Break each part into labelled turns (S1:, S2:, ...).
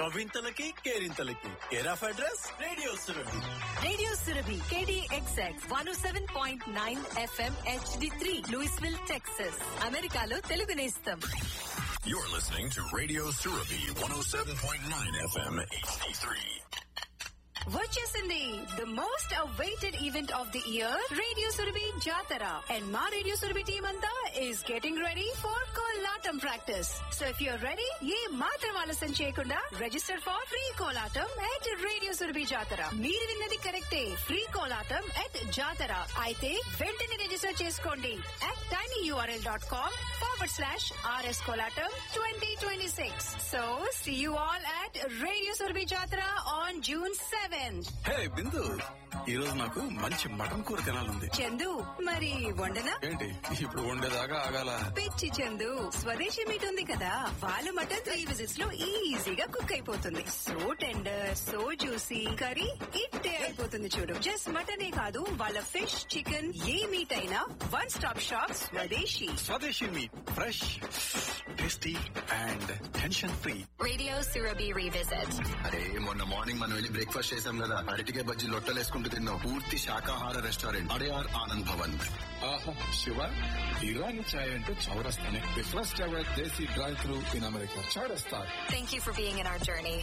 S1: కవింతలకి కేరింతలకి care of address radio Surabhi
S2: radio Surabhi KDXX one seven point nine FM HD three Louisville Texas అమెరికాలో తెలుగు నేస్తం
S3: You're listening to Radio Surabhi 107.9 FM HD3.
S2: వచ్చేసింది the most awaited event of the year radio Surabhi Jatara and మా radio Surabhi team అంతా is getting ready for kolatam practice so if you're ready ఏ మాత్రం ఆలస్యం చేయకుండా register for free kolatam at radio Surabhi Jatara మీరు విన్నది కరెక్టే ఫ్రీ కోలాటం ఎట్ జాతర అయితే వెంటనే రిజిస్టర్ చేసుకోండి at tiny URL dot com forward slash RS kolatam twenty twenty six so see you all at radio Surabhi Jatara on June seventh
S1: hey Bindu ఈ రోజు నాకు మంచి మటన్ కూర తినాలంది
S2: చందు మరి వండనా
S1: ఏంటి ఇప్పుడు వండేదాకా ఆగాల
S2: పిచ్చి చందు స్వదేశీ మీట్ ఉంది కదా వాళ్ళు మటన్ త్రీ విజిట్స్ లో ఈజీగా కుక్ అయిపోతుంది so tender so juicy curry ఇట్టే అయిపోతుంది చూడు జస్ట్ మటనే కాదు వాళ్ళ ఫిష్ చికెన్ ఏ మీట్ అయినా one stop shop Swadeshi
S1: Swadeshi meat fresh tasty and tension free
S2: radio Surabhi revisit
S4: అరే మొన్న మార్నింగ్ మనం వెళ్ళి బ్రేక్ఫాస్ట్ చేసాం కదా అరటికాయ బజ్జీ లొట్టలేసుకుంటూ తిన్నాం పూర్తి శాకాహార రెస్టారెంట్ అడయార్ ఆనంద్ భవన్
S5: ఆహా శివ ఇరానీ ఛాయ్ అంటే చౌరస్తానే the first ever desi drive through in America Chowrasta
S2: thank you for being in our journey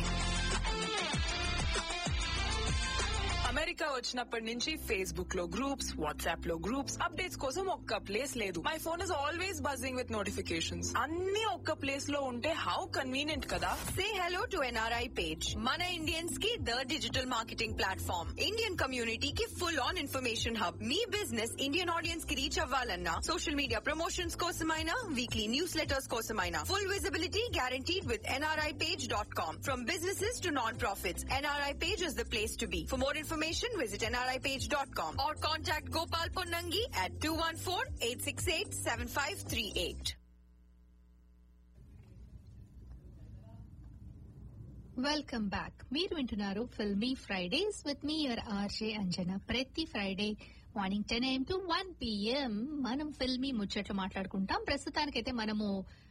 S6: America వచ్చినప్పటి నుంచి ఫేస్బుక్ లో గ్రూప్స్ వాట్సాప్ లో గ్రూప్స్ అప్డేట్స్ కోసం ఒక్క ప్లేస్ లేదు my phone is always buzzing with notifications అన్ని ఒక్క ప్లేస్ లో ఉంటే హౌ కన్వీనియంట్ కదా
S2: Say hello to NRI page. Mana Indians की the digital marketing platform. Indian community की full on information hub. Me business Indian audience की reach అవ్వాలన్నా social media promotions కోసమైనా weekly newsletters కోసమైనా full visibility guaranteed with nripage.com. From businesses to non-profits, NRI page is the place to be. For more information, visit nripage.com or contact Gopal Ponnangi at 214-868-7538.
S7: Welcome back మీరు వింటున్నారు filmy Fridays with మీ your RJ Anjana ప్రతి Friday morning ten AM to one PM మనం filmy ముచ్చట్లు మాట్లాడుకుంటాం ప్రస్తుతానికైతే మనము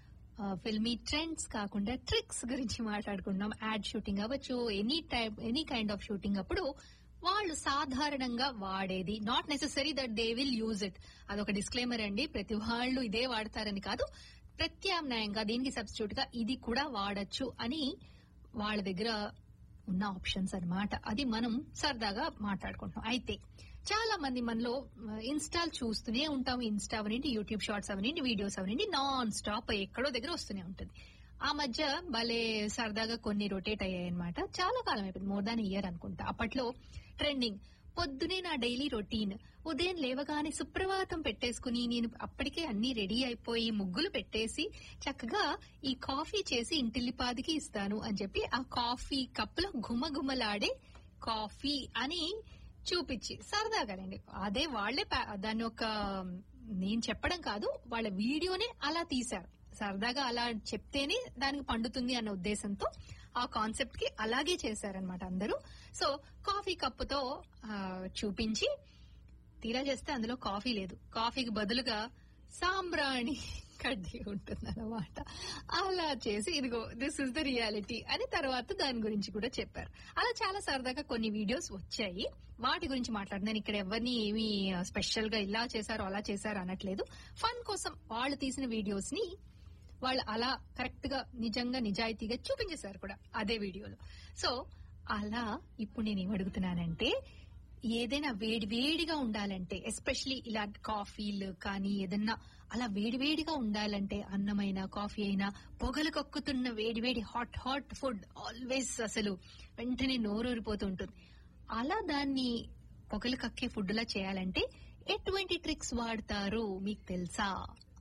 S7: filmy trends కాకుండా ట్రిక్స్ గురించి మాట్లాడుకుంటున్నాం యాడ్ షూటింగ్ అవ్వచ్చు any type any kind of shooting అప్పుడు వాళ్ళు సాధారణంగా వాడేది not necessary that they will use it అదొక డిస్క్లైమర్ అండి ప్రతి వాళ్ళు ఇదే వాడతారని కాదు ప్రత్యామ్నాయంగా దీనికి సబ్స్టిట్యూట్ గా ఇది కూడా వాడచ్చు అని వాళ్ళ దగ్గర ఉన్న ఆప్షన్స్ అన్నమాట అది మనం సరదాగా మాట్లాడుకుంటున్నాం అయితే చాలా మంది మనలో ఇన్స్టాల్ చూస్తూనే ఉంటాం ఇన్స్టా అవనండి యూట్యూబ్ షార్ట్స్ అవనండి వీడియోస్ అవనండి నాన్ స్టాప్ ఎక్కడో దగ్గర వస్తూనే ఉంటుంది ఆ మధ్య భలే సరదాగా కొన్ని రొటేట్ అయ్యాయి అనమాట చాలా కాలం అయిపోయింది మోర్ దాన్ ఇయర్ అనుకుంటా అప్పట్లో ట్రెండింగ్ పొద్దునే నా డైలీ రొటీన్ ఉదయం లేవగానే సుప్రభాతం పెట్టేసుకుని నేను అప్పటికే అన్ని రెడీ అయిపోయి ముగ్గులు పెట్టేసి చక్కగా ఈ కాఫీ చేసి ఇంటిల్లిపాదికి ఇస్తాను అని చెప్పి ఆ కాఫీ కప్పులో గుమ్మగుమ్మలాడే కాఫీ అని చూపించి సరదాగానండి అదే వాళ్లే పా- దాన్ని ఒక నేను చెప్పడం కాదు వాళ్ళ వీడియోనే అలా తీశారు సరదాగా అలా చెప్తేనే దానికి పండుతుంది అన్న ఉద్దేశంతో ఆ కాన్సెప్ట్ కి అలాగే చేశారనమాట అందరూ సో కాఫీ కప్పుతో ఆ, చూపించి తీరా చేస్తే అందులో కాఫీ లేదు కాఫీకి బదులుగా సాంబ్రాణి కడ్డీ ఉంటుంది అనమాట అలా చేసి ఇదిగో దిస్ ఇస్ ద రియాలిటీ అని తర్వాత దాని గురించి కూడా చెప్పారు అలా చాలా సరదాగా కొన్ని వీడియోస్ వచ్చాయి వాటి గురించి మాట్లాడుతున్నాను ఇక్కడ ఎవరిని ఏమి స్పెషల్ గా ఇలా చేశారో అలా చేశారో అనట్లేదు ఫన్ కోసం వాళ్ళు తీసిన వీడియోస్ ని వాళ్ళు అలా కరెక్ట్ గా నిజంగా నిజాయితీగా చూపించేశారు కూడా అదే వీడియోలో సో అలా ఇప్పుడు నేను ఏం అడుగుతున్నానంటే ఏదైనా వేడి వేడిగా ఉండాలంటే ఎస్పెషలీ ఇలా కాఫీలు కానీ ఏదన్నా అలా వేడి వేడిగా ఉండాలంటే అన్నమైన కాఫీ అయినా పొగలు కక్కుతున్న వేడి వేడి హాట్ హాట్ ఫుడ్ ఆల్వేస్ అసలు వెంటనే నోరూరిపోతూ ఉంటుంది అలా దాన్ని పొగలు కక్కే ఫుడ్ లా చేయాలంటే ఎటువంటి ట్రిక్స్ వాడతారు మీకు తెలుసా